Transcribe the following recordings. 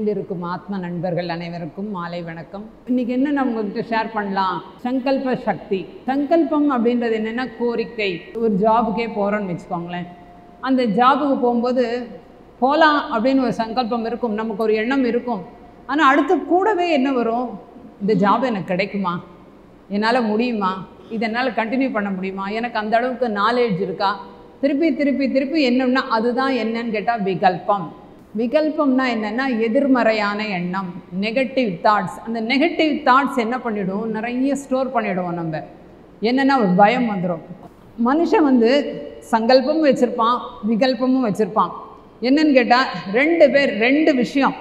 வீற்றிருக்கும் ஆத்ம நண்பர்கள் அனைவருக்கும் மாலை வணக்கம் இன்னைக்கு என்ன நம்ம உங்ககிட்ட ஷேர் பண்ணலாம் சங்கல்ப சக்தி சங்கல்பம் அப்படின்றது என்னென்னா கோரிக்கை ஒரு ஜாபுக்கே போகிறோன்னு வச்சுக்கோங்களேன் அந்த ஜாபுக்கு போகும்போது போகலாம் அப்படின்னு ஒரு சங்கல்பம் இருக்கும் நமக்கு ஒரு எண்ணம் இருக்கும் ஆனால் அடுத்து கூடவே என்ன வரும் இந்த ஜாப் எனக்கு கிடைக்குமா என்னால் முடியுமா இதை என்னால் கண்டினியூ பண்ண முடியுமா எனக்கு அந்த அளவுக்கு நாலேஜ் இருக்கா திருப்பி திருப்பி திருப்பி என்னன்னா அதுதான் என்னன்னு கேட்டால் விகல்பம் விகல்பம்னா என்னென்னா எதிர்மறையான எண்ணம் நெகட்டிவ் தாட்ஸ் அந்த நெகட்டிவ் தாட்ஸ் என்ன பண்ணிவிடும் நிறைய ஸ்டோர் பண்ணிவிடுவோம் நம்ம என்னென்னா ஒரு பயம் வந்துடும் மனுஷன் வந்து சங்கல்பமும் வச்சுருப்பான் விகல்பமும் வச்சுருப்பான் என்னன்னு கேட்டால் ரெண்டு பேர் ரெண்டு விஷயம்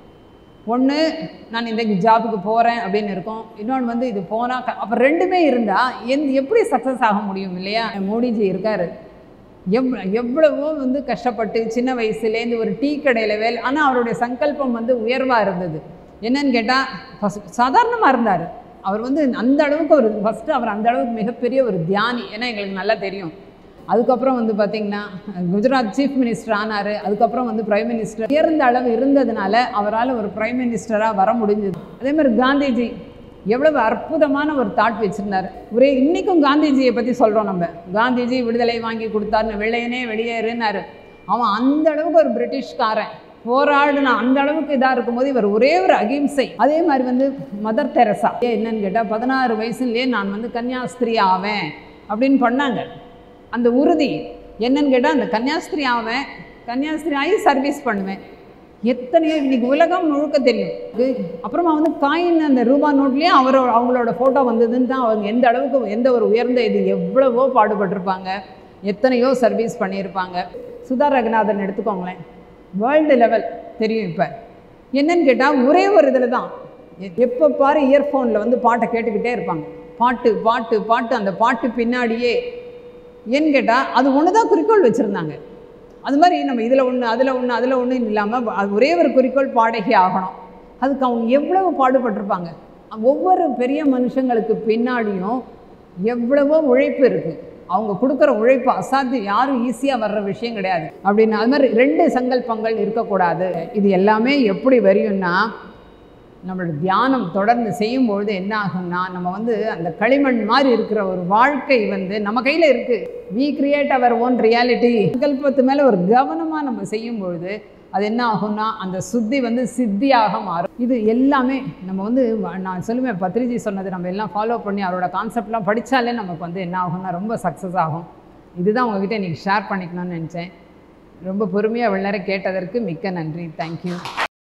ஒன்று நான் இந்த ஜாபுக்கு போகிறேன் அப்படின்னு இருக்கும் இன்னொன்று வந்து இது போனால் அப்போ ரெண்டுமே இருந்தால் எந் எப்படி சக்ஸஸ் ஆக முடியும் இல்லையா மோடிஜி இருக்கார் எவ் எவ்வளவோ வந்து கஷ்டப்பட்டு சின்ன வயசுலேருந்து ஒரு டீ கடையில் வேலை ஆனால் அவருடைய சங்கல்பம் வந்து உயர்வாக இருந்தது என்னன்னு கேட்டால் ஃபஸ்ட் சாதாரணமாக இருந்தார் அவர் வந்து அந்த அளவுக்கு ஒரு ஃபஸ்ட்டு அவர் அந்த அளவுக்கு மிகப்பெரிய ஒரு தியானி ஏன்னா எங்களுக்கு நல்லா தெரியும் அதுக்கப்புறம் வந்து பார்த்திங்கன்னா குஜராத் சீஃப் மினிஸ்டர் ஆனார் அதுக்கப்புறம் வந்து பிரைம் மினிஸ்டர் உயர்ந்த அளவு இருந்ததுனால அவரால் ஒரு பிரைம் மினிஸ்டராக வர முடிஞ்சது அதே மாதிரி காந்திஜி எவ்வளவு அற்புதமான ஒரு தாட் வச்சுருந்தார் ஒரே இன்றைக்கும் காந்திஜியை பற்றி சொல்கிறோம் நம்ம காந்திஜி விடுதலை வாங்கி கொடுத்தாருன்னு வெள்ளையனே வெளியேறுனாரு அவன் அந்த அளவுக்கு ஒரு பிரிட்டிஷ்காரன் போராடுன அந்த அளவுக்கு இதாக இருக்கும்போது இவர் ஒரே ஒரு அகிம்சை அதே மாதிரி வந்து மதர் தெரசா என்னன்னு கேட்டால் பதினாறு வயசுலேயே நான் வந்து கன்னியாஸ்திரி ஆவேன் அப்படின்னு பண்ணாங்க அந்த உறுதி என்னன்னு கேட்டால் அந்த கன்னியாஸ்திரி ஆவேன் கன்னியாஸ்திரி ஆகி சர்வீஸ் பண்ணுவேன் எத்தனையோ இன்னைக்கு உலகம் முழுக்க தெரியும் இது அப்புறமா வந்து காயின் அந்த ரூபா நோட்லேயே அவரோட அவங்களோட ஃபோட்டோ வந்ததுன்னு தான் அவங்க எந்த அளவுக்கு எந்த ஒரு உயர்ந்த இது எவ்வளவோ பாடுபட்டிருப்பாங்க எத்தனையோ சர்வீஸ் பண்ணியிருப்பாங்க சுதா ரகுநாதன் எடுத்துக்கோங்களேன் வேர்ல்டு லெவல் தெரியும் இப்போ என்னன்னு கேட்டால் ஒரே ஒரு இதில் தான் எப்போ பாரு இயர்ஃபோனில் வந்து பாட்டை கேட்டுக்கிட்டே இருப்பாங்க பாட்டு பாட்டு பாட்டு அந்த பாட்டு பின்னாடியே ஏன்னு கேட்டால் அது ஒன்று தான் குறிக்கோள் வச்சுருந்தாங்க அது மாதிரி நம்ம இதில் ஒன்று அதில் ஒன்று அதில் ஒன்று இல்லாமல் அது ஒரே ஒரு குறிக்கோள் பாடகி ஆகணும் அதுக்கு அவங்க எவ்வளவு பாடுபட்டிருப்பாங்க ஒவ்வொரு பெரிய மனுஷங்களுக்கு பின்னாடியும் எவ்வளவோ உழைப்பு இருக்குது அவங்க கொடுக்குற உழைப்பு அசாத்தியம் யாரும் ஈஸியாக வர்ற விஷயம் கிடையாது அப்படின்னு அது மாதிரி ரெண்டு சங்கல்பங்கள் இருக்கக்கூடாது இது எல்லாமே எப்படி வரையும்னா நம்மளோட தியானம் தொடர்ந்து செய்யும்பொழுது என்ன ஆகும்னா நம்ம வந்து அந்த களிமண் மாதிரி இருக்கிற ஒரு வாழ்க்கை வந்து நம்ம கையில் இருக்குது we create our own reality சங்கல்பத்து மேலே ஒரு கவனமாக நம்ம செய்யும் பொழுது அது என்ன ஆகும்னா அந்த சுத்தி வந்து சித்தியாக மாறும் இது எல்லாமே நம்ம வந்து நான் சொல்லுவேன் பத்ரிஜி சொன்னது நம்ம எல்லாம் ஃபாலோ பண்ணி அவரோட கான்செப்ட்லாம் படித்தாலே நமக்கு வந்து என்ன ஆகும்னா ரொம்ப சக்ஸஸ் ஆகும் இதுதான் உங்ககிட்ட இன்றைக்கி ஷேர் பண்ணிக்கணும்னு நினச்சேன் ரொம்ப பொறுமையாக இவ்வளோ நேரம் கேட்டதற்கு மிக்க நன்றி தேங்க்யூ